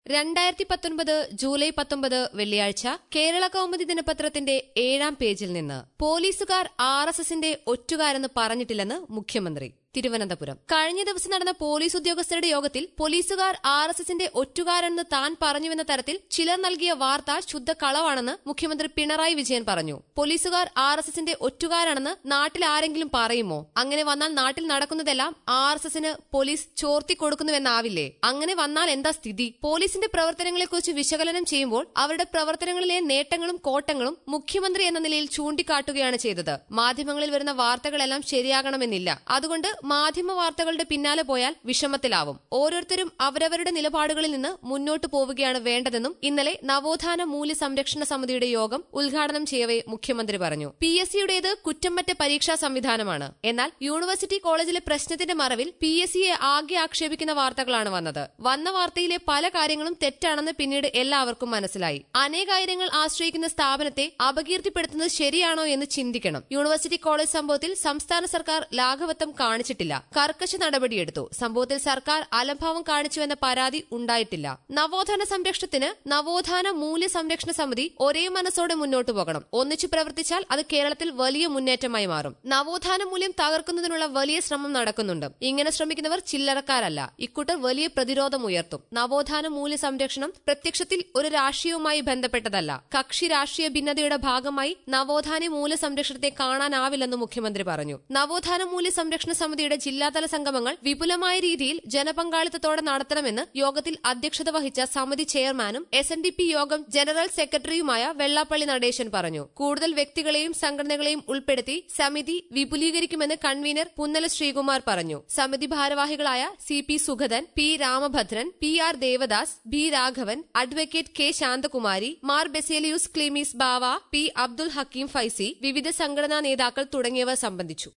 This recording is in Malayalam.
രണ്ടായിരത്തി പത്തൊൻപത് ജൂലൈ പത്തൊമ്പത് വെള്ളിയാഴ്ച കേരള കൗമുദി ദിനപത്രത്തിന്റെ ഏഴാം പേജിൽ നിന്ന് പോലീസുകാർ ആർ എസ് എസിന്റെ ഒറ്റുകാരെന്ന് പറഞ്ഞിട്ടില്ലെന്ന് മുഖ്യമന്ത്രി തിരുവനന്തപുരം കഴിഞ്ഞ ദിവസം നടന്ന പോലീസ് ഉദ്യോഗസ്ഥരുടെ യോഗത്തിൽ പോലീസുകാർ ആർ എസ് എസിന്റെ ഒറ്റുകാരെന്ന് താൻ പറഞ്ഞുവെന്ന തരത്തിൽ ചിലർ നൽകിയ വാർത്ത ശുദ്ധ കളവാണെന്ന് മുഖ്യമന്ത്രി പിണറായി വിജയൻ പറഞ്ഞു പോലീസുകാർ ആർ എസ് എസിന്റെ ഒറ്റുകാരാണെന്ന് നാട്ടിൽ ആരെങ്കിലും പറയുമോ അങ്ങനെ വന്നാൽ നാട്ടിൽ നടക്കുന്നതെല്ലാം ആർ എസ് എസിന് പോലീസ് ചോർത്തി കൊടുക്കുന്നുവെന്നാവില്ലേ അങ്ങനെ വന്നാൽ എന്താ സ്ഥിതി പോലീസിന്റെ പ്രവർത്തനങ്ങളെക്കുറിച്ച് വിശകലനം ചെയ്യുമ്പോൾ അവരുടെ പ്രവർത്തനങ്ങളിലെ നേട്ടങ്ങളും കോട്ടങ്ങളും മുഖ്യമന്ത്രി എന്ന നിലയിൽ ചൂണ്ടിക്കാട്ടുകയാണ് ചെയ്തത് മാധ്യമങ്ങളിൽ വരുന്ന വാർത്തകളെല്ലാം ശരിയാകണമെന്നില്ല അതുകൊണ്ട് മാധ്യമ വാർത്തകളുടെ പിന്നാലെ പോയാൽ വിഷമത്തിലാവും ഓരോരുത്തരും അവരവരുടെ നിലപാടുകളിൽ നിന്ന് മുന്നോട്ടു പോവുകയാണ് വേണ്ടതെന്നും ഇന്നലെ നവോത്ഥാന മൂല്യ സംരക്ഷണ സമിതിയുടെ യോഗം ഉദ്ഘാടനം ചെയ്യവേ മുഖ്യമന്ത്രി പറഞ്ഞു പി എസ് സിയുടേത് കുറ്റമറ്റ പരീക്ഷാ സംവിധാനമാണ് എന്നാൽ യൂണിവേഴ്സിറ്റി കോളേജിലെ പ്രശ്നത്തിന്റെ മറവിൽ പി എസ് സിയെ ആകെ ആക്ഷേപിക്കുന്ന വാർത്തകളാണ് വന്നത് വന്ന വാർത്തയിലെ പല കാര്യങ്ങളും തെറ്റാണെന്ന് പിന്നീട് എല്ലാവർക്കും മനസ്സിലായി അനേകായിരങ്ങൾ ആശ്രയിക്കുന്ന സ്ഥാപനത്തെ അപകീർത്തിപ്പെടുത്തുന്നത് ശരിയാണോ എന്ന് ചിന്തിക്കണം യൂണിവേഴ്സിറ്റി കോളേജ് സംഭവത്തിൽ സംസ്ഥാന സർക്കാർ ലാഘവത്വം കാണിച്ചിട്ടില്ല കർക്കശ നടപടിയെടുത്തു സംഭവത്തിൽ സർക്കാർ അലംഭാവം കാണിച്ചുവെന്ന പരാതി ഉണ്ടായിട്ടില്ല നവോത്ഥാന സംരക്ഷണത്തിന് നവോത്ഥാന മൂല്യ സംരക്ഷണ സമിതി ഒരേ മനസ്സോടെ മുന്നോട്ടു പോകണം ഒന്നിച്ചു പ്രവർത്തിച്ചാൽ അത് കേരളത്തിൽ വലിയ മുന്നേറ്റമായി മാറും നവോത്ഥാന മൂല്യം തകർക്കുന്നതിനുള്ള വലിയ ശ്രമം നടക്കുന്നുണ്ട് ഇങ്ങനെ ശ്രമിക്കുന്നവർ ചില്ലറക്കാരല്ല ഇക്കൂട്ടർ വലിയ പ്രതിരോധം ഉയർത്തും നവോത്ഥാന മൂല്യ സംരക്ഷണം പ്രത്യക്ഷത്തിൽ ഒരു രാഷ്ട്രീയവുമായി ബന്ധപ്പെട്ടതല്ല കക്ഷി രാഷ്ട്രീയ ഭിന്നതയുടെ ഭാഗമായി നവോത്ഥാന മൂല്യ സംരക്ഷണത്തെ കാണാനാവില്ലെന്ന് മുഖ്യമന്ത്രി പറഞ്ഞു നവോത്ഥാന മൂല്യ സംരക്ഷണ സമിതിയുടെ ജില്ലാതല സംഗമങ്ങൾ വിപുലമായ രീതിയിൽ ജനപങ്കാളിത്തത്തോടെ നടത്തണമെന്ന് യോഗത്തിൽ അധ്യക്ഷത വഹിച്ച സമിതി ചെയർമാനും S N D P Yogam general സെക്രട്ടറിയുമായ വെള്ളാപ്പള്ളി നടേശൻ പറഞ്ഞു കൂടുതൽ വ്യക്തികളെയും സംഘടനകളെയും ഉൾപ്പെടുത്തി സമിതി വിപുലീകരിക്കുമെന്ന് കൺവീനർ പുന്നല ശ്രീകുമാർ പറഞ്ഞു സമിതി ഭാരവാഹികളായ C P Sugathan P Ramabhadran P R Devadas B Raghavan advocate K Shanthakumari Mar Baselios Cleemis Bava P Abdul Hakeem Faizy വിവിധ സംഘടനാ നേതാക്കൾ തുടങ്ങിയവർ സംബന്ധിച്ചു